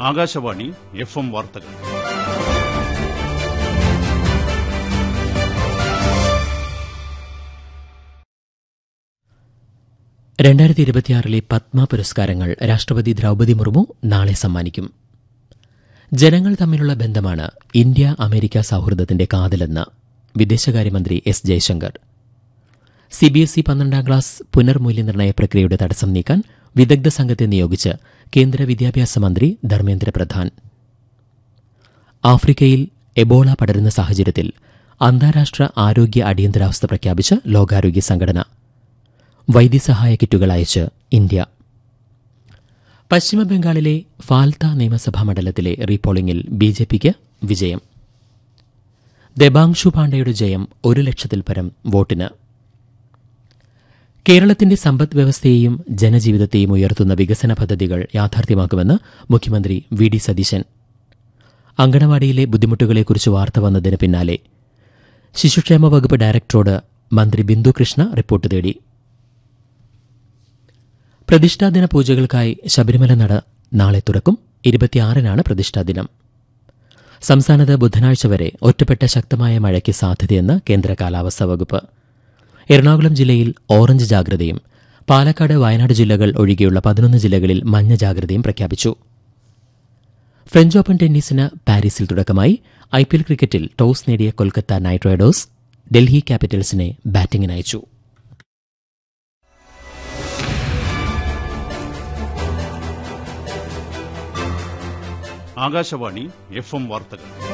Akashvani F M വാർത്തകൾ രണ്ടായിരത്തി ഇരുപത്തിയാറിലെ പത്മ പുരസ്കാരങ്ങൾ രാഷ്ട്രപതി ദ്രൌപദി മുർമു നാളെ സമ്മാനിക്കും ജനങ്ങൾ തമ്മിലുള്ള ബന്ധമാണ് ഇന്ത്യ അമേരിക്ക സൌഹൃദത്തിന്റെ കാതലെന്ന് വിദേശകാര്യമന്ത്രി എസ് ജയശങ്കർ സിബിഎസ്ഇ പന്ത്രണ്ടാം ക്ലാസ് പുനർമൂല്യനിർണ്ണയ പ്രക്രിയയുടെ തടസ്സം നീക്കാൻ വിദഗ്ധ സംഘത്തെ നിയോഗിച്ച് കേന്ദ്ര വിദ്യാഭ്യാസ മന്ത്രി ധർമ്മേന്ദ്ര പ്രധാൻ ആഫ്രിക്കയിൽ എബോള പടരുന്ന സാഹചര്യത്തിൽ അന്താരാഷ്ട്ര ആരോഗ്യ അടിയന്തരാവസ്ഥ പ്രഖ്യാപിച്ച് ലോകാരോഗ്യ സംഘടന വൈദ്യസഹായ കിറ്റുകൾ അയച്ച് ഇന്ത്യ പശ്ചിമബംഗാളിലെ ഫാൽത്ത നിയമസഭാ മണ്ഡലത്തിലെ റീപോളിംഗിൽ ബി ജെ പിക്ക് വിജയം ദബാങ്ഷു പാണ്ഡെയുടെ ജയം ഒരു ലക്ഷത്തിൽ പരം വോട്ടിന് കേരളത്തിന്റെ സമ്പദ് വ്യവസ്ഥയെയും ജനജീവിതത്തെയും ഉയർത്തുന്ന വികസന പദ്ധതികൾ യാഥാർത്ഥ്യമാക്കുമെന്ന് മുഖ്യമന്ത്രി വി ഡി സതീശൻ അങ്കണവാടിയിലെ ബുദ്ധിമുട്ടുകളെക്കുറിച്ച് വാർത്ത വന്നതിന് പിന്നാലെ ശിശുക്ഷേമ വകുപ്പ് ഡയറക്ടറോട് മന്ത്രി ബിന്ദു കൃഷ്ണ റിപ്പോർട്ട് തേടി പ്രതിഷ്ഠാദിന പൂജകൾക്കായി ശബരിമല നട നാളെ തുറക്കും ഇരുപത്തിയാറിനാണ് പ്രതിഷ്ഠാദിനം സംസ്ഥാനത്ത് ബുധനാഴ്ച വരെ ഒറ്റപ്പെട്ട ശക്തമായ മഴയ്ക്ക് സാധ്യതയെന്ന് കേന്ദ്ര കാലാവസ്ഥാ വകുപ്പ് എറണാകുളം ജില്ലയിൽ ഓറഞ്ച് ജാഗ്രതയും പാലക്കാട് വയനാട് ജില്ലകൾ ഒഴികെയുള്ള പതിനൊന്ന് ജില്ലകളിൽ മഞ്ഞ ജാഗ്രതയും പ്രഖ്യാപിച്ചു ഫ്രഞ്ച് ഓപ്പൺ ടെന്നീസിന് പാരീസിൽ തുടക്കമായി ഐപിഎൽ ക്രിക്കറ്റിൽ ടോസ് നേടിയ കൊൽക്കത്ത നൈറ്റ് റൈഡേഴ്സ് ഡൽഹി ക്യാപിറ്റൽസിനെ ബാറ്റിംഗിനയച്ചു ആകാശവാണി എഫ് എം വാർത്തകൾ